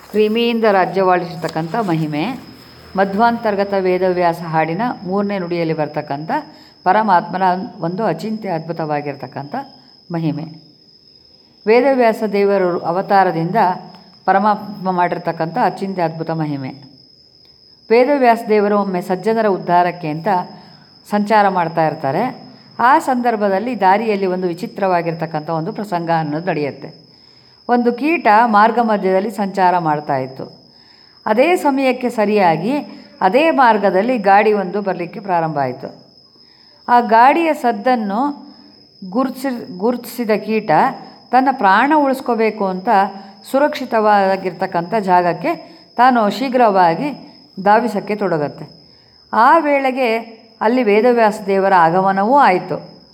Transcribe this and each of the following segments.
ಕ್ರಿಮಿಯಿಂದ ರಾಜ್ಯವಾಳಿಸಿರ್ತಕ್ಕಂಥ ಮಹಿಮೆ ಮಧ್ವಾಂತರ್ಗತ ವೇದವ್ಯಾಸ ಹಾಡಿನ ಮೂರನೇ ನುಡಿಯಲ್ಲಿ ಬರ್ತಕ್ಕಂಥ ಪರಮಾತ್ಮನ ಒಂದು ಅಚಿಂತ್ಯ ಅದ್ಭುತವಾಗಿರ್ತಕ್ಕಂಥ ಮಹಿಮೆ ವೇದವ್ಯಾಸ ದೇವರ ಅವತಾರದಿಂದ ಪರಮಾತ್ಮ ಮಾಡಿರ್ತಕ್ಕಂಥ ಅಚಿಂತ್ಯ ಅದ್ಭುತ ಮಹಿಮೆ ವೇದವ್ಯಾಸ ದೇವರು ಒಮ್ಮೆ ಸಜ್ಜನರ ಉದ್ಧಾರಕ್ಕೆ ಅಂತ ಸಂಚಾರ ಮಾಡ್ತಾ ಇರ್ತಾರೆ ಆ ಸಂದರ್ಭದಲ್ಲಿ ದಾರಿಯಲ್ಲಿ ಒಂದು ವಿಚಿತ್ರವಾಗಿರ್ತಕ್ಕಂಥ ಒಂದು ಪ್ರಸಂಗ ಅನ್ನೋದು ನಡೆಯುತ್ತೆ ಒಂದು ಕೀಟ ಮಾರ್ಗ ಮಧ್ಯದಲ್ಲಿ ಸಂಚಾರ ಮಾಡ್ತಾ ಇತ್ತು ಅದೇ ಸಮಯಕ್ಕೆ ಸರಿಯಾಗಿ ಅದೇ ಮಾರ್ಗದಲ್ಲಿ ಗಾಡಿ ಒಂದು ಬರಲಿಕ್ಕೆ ಪ್ರಾರಂಭ ಆಯಿತು ಆ ಗಾಡಿಯ ಸದ್ದನ್ನು ಗುರುತಿಸಿ ಗುರುತಿಸಿದ ಕೀಟ ತನ್ನ ಪ್ರಾಣ ಉಳಿಸ್ಕೋಬೇಕು ಅಂತ ಸುರಕ್ಷಿತವಾಗಿರ್ತಕ್ಕಂಥ ಜಾಗಕ್ಕೆ ತಾನು ಶೀಘ್ರವಾಗಿ ಧಾವಿಸೋಕ್ಕೆ ತೊಡಗತ್ತೆ ಆ ವೇಳೆಗೆ ಅಲ್ಲಿ ವೇದವ್ಯಾಸ ದೇವರ ಆಗಮನವೂ ಆಯಿತು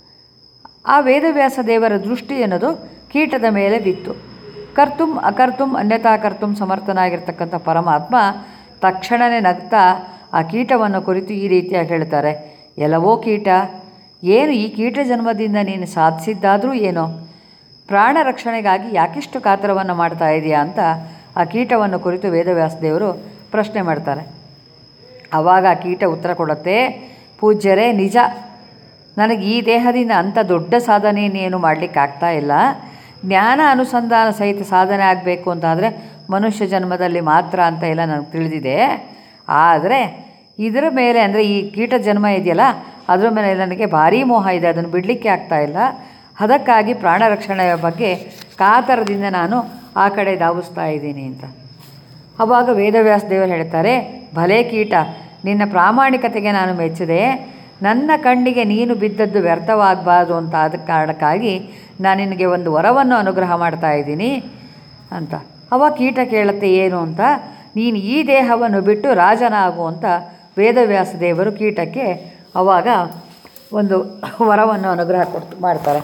ಆ ವೇದವ್ಯಾಸ ದೇವರ ದೃಷ್ಟಿ ಅನ್ನೋದು ಕೀಟದ ಮೇಲೆ ಬಿತ್ತು ಕರ್ತುಂ ಅಕರ್ತುಂ ಅನ್ಯಥಾ ಕರ್ತುಂ ಸಮರ್ಥನಾಗಿರ್ತಕ್ಕಂಥ ಪರಮಾತ್ಮ ತಕ್ಷಣವೇ ನಗ್ತಾ ಆ ಕೀಟವನ್ನು ಕುರಿತು ಈ ರೀತಿಯಾಗಿ ಹೇಳ್ತಾರೆ ಎಲ್ಲವೋ ಕೀಟ ಏನು ಈ ಕೀಟ ಜನ್ಮದಿಂದ ನೀನು ಸಾಧಿಸಿದ್ದಾದರೂ ಏನೋ ಪ್ರಾಣ ರಕ್ಷಣೆಗಾಗಿ ಯಾಕಿಷ್ಟು ಕಾತರವನ್ನು ಮಾಡ್ತಾ ಇದೆಯಾ ಅಂತ ಆ ಕೀಟವನ್ನು ಕುರಿತು ವೇದವ್ಯಾಸ ದೇವರು ಪ್ರಶ್ನೆ ಮಾಡ್ತಾರೆ ಆವಾಗ ಆ ಕೀಟ ಉತ್ತರ ಕೊಡುತ್ತೆ ಪೂಜ್ಯರೇ ನಿಜ ನನಗೆ ಈ ದೇಹದಿಂದ ಅಂಥ ದೊಡ್ಡ ಸಾಧನೆಯನ್ನೇನು ಮಾಡಲಿಕ್ಕೆ ಆಗ್ತಾ ಇಲ್ಲ ಜ್ಞಾನ ಅನುಸಂಧಾನ ಸಹಿತ ಸಾಧನೆ ಆಗಬೇಕು ಅಂತಾದರೆ ಮನುಷ್ಯ ಜನ್ಮದಲ್ಲಿ ಮಾತ್ರ ಅಂತ ಎಲ್ಲ ನನಗೆ ತಿಳಿದಿದೆ ಆದರೆ ಇದರ ಮೇಲೆ ಅಂದರೆ ಈ ಕೀಟ ಜನ್ಮ ಇದೆಯಲ್ಲ ಅದರ ಮೇಲೆ ನನಗೆ ಭಾರೀ ಮೋಹ ಇದೆ ಅದನ್ನು ಬಿಡಲಿಕ್ಕೆ ಆಗ್ತಾ ಇಲ್ಲ ಅದಕ್ಕಾಗಿ ಪ್ರಾಣ ರಕ್ಷಣೆಯ ಬಗ್ಗೆ ಕಾತರದಿಂದ ನಾನು ಆ ಕಡೆ ಧಾವಿಸ್ತಾ ಇದ್ದೀನಿ ಅಂತ ಆವಾಗ ವೇದವ್ಯಾಸ ದೇವರು ಹೇಳ್ತಾರೆ ಭಲೇ ಕೀಟ ನಿನ್ನ ಪ್ರಾಮಾಣಿಕತೆಗೆ ನಾನು ಮೆಚ್ಚಿದೆ ನನ್ನ ಕಣ್ಣಿಗೆ ನೀನು ಬಿದ್ದದ್ದು ವ್ಯರ್ಥವಾಗಬಾರ್ದು ಅಂತ ಆದ ಕಾರಣಕ್ಕಾಗಿ ನಾನು ನಿನಗೆ ಒಂದು ವರವನ್ನು ಅನುಗ್ರಹ ಮಾಡ್ತಾ ಇದ್ದೀನಿ ಅಂತ ಅವಾಗ ಕೀಟ ಕೇಳುತ್ತೆ ಏನು ಅಂತ ನೀನು ಈ ದೇಹವನ್ನು ಬಿಟ್ಟು ರಾಜನಾಗು ಅಂತ ವೇದವ್ಯಾಸ ದೇವರು ಕೀಟಕ್ಕೆ ಅವಾಗ ಒಂದು ವರವನ್ನು ಅನುಗ್ರಹ ಕೊಡ್ತು ಮಾಡ್ತಾರೆ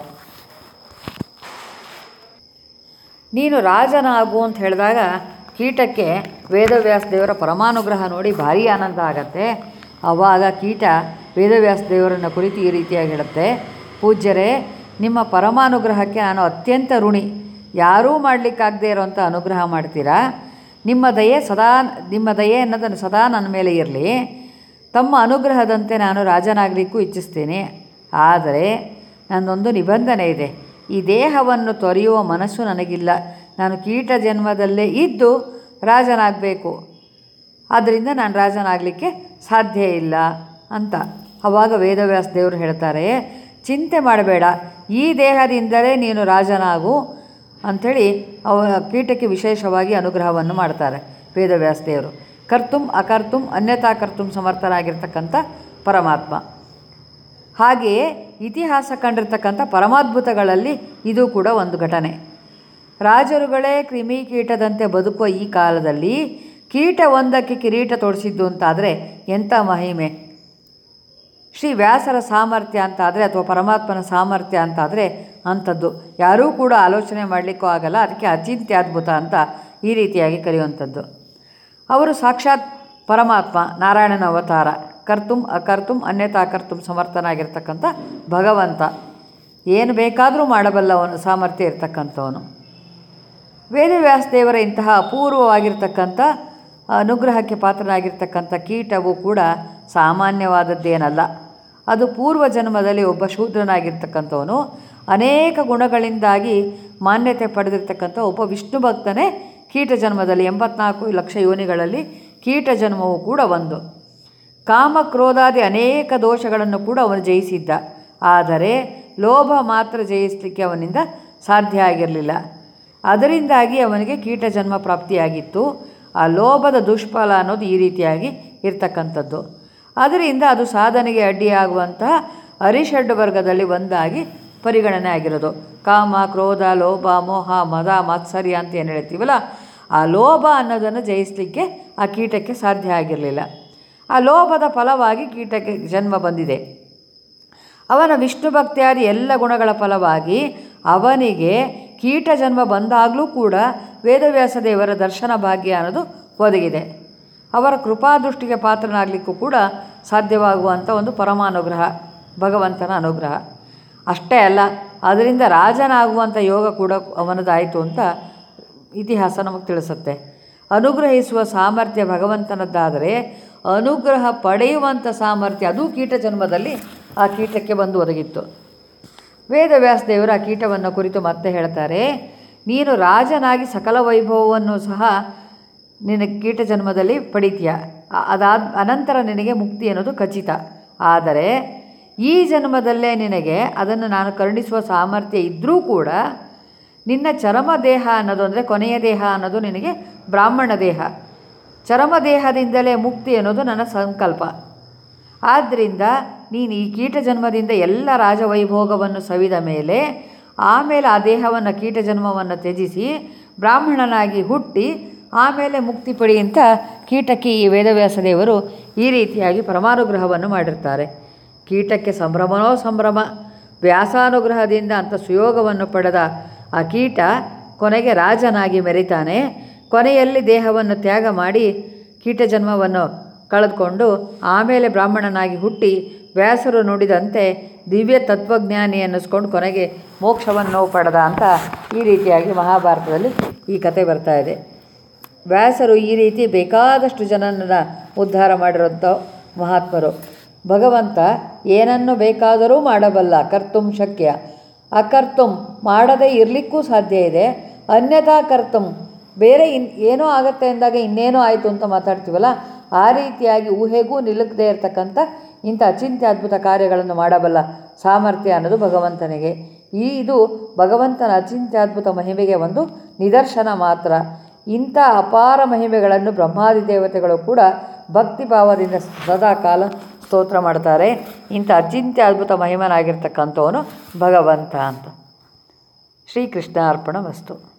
ನೀನು ರಾಜನಾಗು ಅಂತ ಹೇಳಿದಾಗ ಕೀಟಕ್ಕೆ ವೇದವ್ಯಾಸ ದೇವರ ಪರಮಾನುಗ್ರಹ ನೋಡಿ ಭಾರೀ ಆನಂದ ಆಗತ್ತೆ ಆವಾಗ ಕೀಟ ವೇದವ್ಯಾಸ ದೇವರನ್ನು ಕುರಿತು ಈ ರೀತಿಯಾಗಿ ಹೇಳುತ್ತೆ ಪೂಜ್ಯರೇ ನಿಮ್ಮ ಪರಮಾನುಗ್ರಹಕ್ಕೆ ನಾನು ಅತ್ಯಂತ ಋಣಿ ಯಾರೂ ಮಾಡಲಿಕ್ಕಾಗದೇ ಇರೋಂಥ ಅನುಗ್ರಹ ಮಾಡ್ತೀರಾ ನಿಮ್ಮ ದಯೆ ಸದಾ ನಿಮ್ಮ ದಯೆ ಅನ್ನೋದನ್ನು ಸದಾ ನನ್ನ ಮೇಲೆ ಇರಲಿ ತಮ್ಮ ಅನುಗ್ರಹದಂತೆ ನಾನು ರಾಜನಾಗಲಿಕ್ಕೂ ಇಚ್ಛಿಸ್ತೇನೆ ಆದರೆ ನನ್ನೊಂದು ನಿಬಂಧನೆ ಇದೆ ಈ ದೇಹವನ್ನು ತೊರೆಯುವ ಮನಸ್ಸು ನನಗಿಲ್ಲ ನಾನು ಕೀಟ ಜನ್ಮದಲ್ಲೇ ಇದ್ದು ರಾಜನಾಗಬೇಕು ಆದ್ದರಿಂದ ನಾನು ರಾಜನಾಗಲಿಕ್ಕೆ ಸಾಧ್ಯ ಇಲ್ಲ ಅಂತ ಆವಾಗ ವೇದವ್ಯಾಸ ದೇವರು ಹೇಳ್ತಾರೆ ಚಿಂತೆ ಮಾಡಬೇಡ ಈ ದೇಹದಿಂದಲೇ ನೀನು ರಾಜನಾಗು ಅಂಥೇಳಿ ಅವ ಕೀಟಕ್ಕೆ ವಿಶೇಷವಾಗಿ ಅನುಗ್ರಹವನ್ನು ಮಾಡ್ತಾರೆ ವೇದವ್ಯಾಸ ದೇವರು ಕರ್ತುಂ ಅಕರ್ತುಂ ಅನ್ಯಥಾ ಕರ್ತುಂ ಸಮರ್ಥನಾಗಿರ್ತಕ್ಕಂಥ ಪರಮಾತ್ಮ ಹಾಗೆಯೇ ಇತಿಹಾಸ ಕಂಡಿರ್ತಕ್ಕಂಥ ಪರಮಾದ್ಭುತಗಳಲ್ಲಿ ಇದು ಕೂಡ ಒಂದು ಘಟನೆ ರಾಜರುಗಳೇ ಕ್ರಿಮಿ ಕೀಟದಂತೆ ಬದುಕುವ ಈ ಕಾಲದಲ್ಲಿ ಕೀಟ ಒಂದಕ್ಕೆ ಕಿರೀಟ ತೊಡಿಸಿದ್ದು ಅಂತಾದರೆ ಎಂಥ ಮಹಿಮೆ ಶ್ರೀ ವ್ಯಾಸರ ಸಾಮರ್ಥ್ಯ ಅಂತಾದರೆ ಅಥವಾ ಪರಮಾತ್ಮನ ಸಾಮರ್ಥ್ಯ ಅಂತಾದರೆ ಅಂಥದ್ದು ಯಾರೂ ಕೂಡ ಆಲೋಚನೆ ಮಾಡಲಿಕ್ಕೂ ಆಗಲ್ಲ ಅದಕ್ಕೆ ಅಚಿಂತ್ಯ ಅದ್ಭುತ ಅಂತ ಈ ರೀತಿಯಾಗಿ ಕರೆಯುವಂಥದ್ದು ಅವರು ಸಾಕ್ಷಾತ್ ಪರಮಾತ್ಮ ನಾರಾಯಣನ ಅವತಾರ ಕರ್ತುಂ ಅಕರ್ತುಂ ಅನ್ಯಥಾ ಕರ್ತುಂ ಸಮರ್ಥನಾಗಿರ್ತಕ್ಕಂಥ ಭಗವಂತ ಏನು ಬೇಕಾದರೂ ಮಾಡಬಲ್ಲವನು ಸಾಮರ್ಥ್ಯ ಇರ್ತಕ್ಕಂಥವನು ವೇದವ್ಯಾಸ ದೇವರ ಇಂತಹ ಅಪೂರ್ವವಾಗಿರ್ತಕ್ಕಂಥ ಅನುಗ್ರಹಕ್ಕೆ ಪಾತ್ರನಾಗಿರ್ತಕ್ಕಂಥ ಕೀಟವು ಕೂಡ ಸಾಮಾನ್ಯವಾದದ್ದೇನಲ್ಲ ಅದು ಪೂರ್ವ ಜನ್ಮದಲ್ಲಿ ಒಬ್ಬ ಶೂದ್ರನಾಗಿರ್ತಕ್ಕಂಥವನು ಅನೇಕ ಗುಣಗಳಿಂದಾಗಿ ಮಾನ್ಯತೆ ಪಡೆದಿರ್ತಕ್ಕಂಥ ಒಬ್ಬ ವಿಷ್ಣು ಭಕ್ತನೇ ಕೀಟ ಜನ್ಮದಲ್ಲಿ ಎಂಬತ್ನಾಲ್ಕು ಲಕ್ಷ ಯೋನಿಗಳಲ್ಲಿ ಕೀಟ ಜನ್ಮವು ಕೂಡ ಒಂದು ಕಾಮ ಕ್ರೋಧಾದಿ ಅನೇಕ ದೋಷಗಳನ್ನು ಕೂಡ ಅವನು ಜಯಿಸಿದ್ದ ಆದರೆ ಲೋಭ ಮಾತ್ರ ಜಯಿಸಲಿಕ್ಕೆ ಅವನಿಂದ ಸಾಧ್ಯ ಆಗಿರಲಿಲ್ಲ ಅದರಿಂದಾಗಿ ಅವನಿಗೆ ಕೀಟ ಜನ್ಮ ಪ್ರಾಪ್ತಿಯಾಗಿತ್ತು ಆ ಲೋಭದ ದುಷ್ಫಲ ಅನ್ನೋದು ಈ ರೀತಿಯಾಗಿ ಇರ್ತಕ್ಕಂಥದ್ದು ಅದರಿಂದ ಅದು ಸಾಧನೆಗೆ ಅಡ್ಡಿಯಾಗುವಂತಹ ಅರಿಷಡ್ ವರ್ಗದಲ್ಲಿ ಒಂದಾಗಿ ಪರಿಗಣನೆ ಆಗಿರೋದು ಕಾಮ ಕ್ರೋಧ ಲೋಭ ಮೋಹ ಮದ ಮಾತ್ಸರ್ಯ ಅಂತ ಏನು ಹೇಳ್ತೀವಲ್ಲ ಆ ಲೋಭ ಅನ್ನೋದನ್ನು ಜಯಿಸಲಿಕ್ಕೆ ಆ ಕೀಟಕ್ಕೆ ಸಾಧ್ಯ ಆಗಿರಲಿಲ್ಲ ಆ ಲೋಭದ ಫಲವಾಗಿ ಕೀಟಕ್ಕೆ ಜನ್ಮ ಬಂದಿದೆ ಅವನ ವಿಷ್ಣು ಭಕ್ತಿಯಾದಿ ಎಲ್ಲ ಗುಣಗಳ ಫಲವಾಗಿ ಅವನಿಗೆ ಕೀಟ ಜನ್ಮ ಬಂದಾಗಲೂ ಕೂಡ ವೇದವ್ಯಾಸ ದೇವರ ದರ್ಶನ ಭಾಗ್ಯ ಅನ್ನೋದು ಒದಗಿದೆ ಅವರ ಕೃಪಾದೃಷ್ಟಿಗೆ ಪಾತ್ರನಾಗಲಿಕ್ಕೂ ಕೂಡ ಸಾಧ್ಯವಾಗುವಂಥ ಒಂದು ಪರಮಾನುಗ್ರಹ ಭಗವಂತನ ಅನುಗ್ರಹ ಅಷ್ಟೇ ಅಲ್ಲ ಅದರಿಂದ ರಾಜನಾಗುವಂಥ ಯೋಗ ಕೂಡ ಅವನದಾಯಿತು ಅಂತ ಇತಿಹಾಸ ನಮಗೆ ತಿಳಿಸುತ್ತೆ ಅನುಗ್ರಹಿಸುವ ಸಾಮರ್ಥ್ಯ ಭಗವಂತನದ್ದಾದರೆ ಅನುಗ್ರಹ ಪಡೆಯುವಂಥ ಸಾಮರ್ಥ್ಯ ಅದು ಕೀಟ ಜನ್ಮದಲ್ಲಿ ಆ ಕೀಟಕ್ಕೆ ಬಂದು ಒದಗಿತ್ತು ವೇದವ್ಯಾಸ ದೇವರು ಆ ಕೀಟವನ್ನು ಕುರಿತು ಮತ್ತೆ ಹೇಳ್ತಾರೆ ನೀನು ರಾಜನಾಗಿ ಸಕಲ ವೈಭವವನ್ನು ಸಹ ನಿನ್ನ ಕೀಟ ಜನ್ಮದಲ್ಲಿ ಪಡಿತೀಯ ಅ- ಅದಾದ ಅನಂತರ ನಿನಗೆ ಮುಕ್ತಿ ಅನ್ನೋದು ಖಚಿತ ಆದರೆ ಈ ಜನ್ಮದಲ್ಲೇ ನಿನಗೆ ಅದನ್ನು ನಾನು ಕರುಣಿಸುವ ಸಾಮರ್ಥ್ಯ ಇದ್ದರೂ ಕೂಡ ನಿನ್ನ ಚರಮ ದೇಹ ಅನ್ನೋದು ಅಂದರೆ ಕೊನೆಯ ದೇಹ ಅನ್ನೋದು ನಿನಗೆ ಬ್ರಾಹ್ಮಣ ದೇಹ ಚರಮ ದೇಹದಿಂದಲೇ ಮುಕ್ತಿ ಅನ್ನೋದು ನನ್ನ ಸಂಕಲ್ಪ ಆದ್ದರಿಂದ ನೀನು ಈ ಕೀಟ ಜನ್ಮದಿಂದ ಎಲ್ಲ ರಾಜವೈಭೋಗವನ್ನು ಸವಿದ ಮೇಲೆ ಆಮೇಲೆ ಆ ದೇಹವನ್ನು ಕೀಟ ಜನ್ಮವನ್ನು ತ್ಯಜಿಸಿ ಬ್ರಾಹ್ಮಣನಾಗಿ ಹುಟ್ಟಿ ಆಮೇಲೆ ಮುಕ್ತಿ ಪಡಿ ಅಂತ ಕೀಟಕ್ಕೆ ಈ ವೇದವ್ಯಾಸ ದೇವರು ಈ ರೀತಿಯಾಗಿ ಪರಮಾನುಗ್ರಹವನ್ನು ಮಾಡಿರ್ತಾರೆ ಕೀಟಕ್ಕೆ ಸಂಭ್ರಮನೋ ಸಂಭ್ರಮ ವ್ಯಾಸಾನುಗ್ರಹದಿಂದ ಅಂತ ಸುಯೋಗವನ್ನು ಪಡೆದ ಆ ಕೀಟ ಕೊನೆಗೆ ರಾಜನಾಗಿ ಮೆರಿತಾನೆ ಕೊನೆಯಲ್ಲಿ ದೇಹವನ್ನು ತ್ಯಾಗ ಮಾಡಿ ಕೀಟ ಜನ್ಮವನ್ನು ಕಳೆದುಕೊಂಡು ಆಮೇಲೆ ಬ್ರಾಹ್ಮಣನಾಗಿ ಹುಟ್ಟಿ ವ್ಯಾಸರು ನುಡಿದಂತೆ ದಿವ್ಯ ತತ್ವಜ್ಞಾನಿ ಅನ್ನಿಸ್ಕೊಂಡು ಕೊನೆಗೆ ಮೋಕ್ಷವನ್ನು ಪಡೆದ ಅಂತ ಈ ರೀತಿಯಾಗಿ ಮಹಾಭಾರತದಲ್ಲಿ ಈ ಕತೆ ಬರ್ತಾ ಇದೆ ವ್ಯಾಸರು ಈ ರೀತಿ ಬೇಕಾದಷ್ಟು ಜನನನ್ನು ಉದ್ಧಾರ ಮಾಡಿರೋಂಥ ಮಹಾತ್ಮರು ಭಗವಂತ ಏನನ್ನು ಬೇಕಾದರೂ ಮಾಡಬಲ್ಲ ಕರ್ತುಂ ಶಕ್ಯ ಅಕರ್ತುಂ ಮಾಡದೇ ಇರಲಿಕ್ಕೂ ಸಾಧ್ಯ ಇದೆ ಅನ್ಯಥಾ ಕರ್ತುಂ ಬೇರೆ ಇನ್ ಏನೋ ಆಗತ್ತೆ ಅಂದಾಗ ಇನ್ನೇನೋ ಆಯಿತು ಅಂತ ಮಾತಾಡ್ತೀವಲ್ಲ ಆ ರೀತಿಯಾಗಿ ಊಹೆಗೂ ನಿಲ್ಲುಕದೇ ಇರತಕ್ಕಂಥ ಇಂಥ ಅಚಿಂತ್ಯ ಅದ್ಭುತ ಕಾರ್ಯಗಳನ್ನು ಮಾಡಬಲ್ಲ ಸಾಮರ್ಥ್ಯ ಅನ್ನೋದು ಭಗವಂತನಿಗೆ ಈ ಇದು ಭಗವಂತನ ಅಚಿಂತ್ಯ ಅದ್ಭುತ ಮಹಿಮೆಗೆ ಒಂದು ನಿದರ್ಶನ ಮಾತ್ರ ಇಂಥ ಅಪಾರ ಮಹಿಮೆಗಳನ್ನು ಬ್ರಹ್ಮಾದಿ ದೇವತೆಗಳು ಕೂಡ ಭಕ್ತಿಭಾವದಿಂದ ಸದಾ ಕಾಲ ಸ್ತೋತ್ರ ಮಾಡ್ತಾರೆ ಇಂಥ ಅಚಿಂತ್ಯ ಅದ್ಭುತ ಮಹಿಮನಾಗಿರ್ತಕ್ಕಂಥವನು ಭಗವಂತ ಅಂತ ಶ್ರೀಕೃಷ್ಣ ಅರ್ಪಣ ವಸ್ತು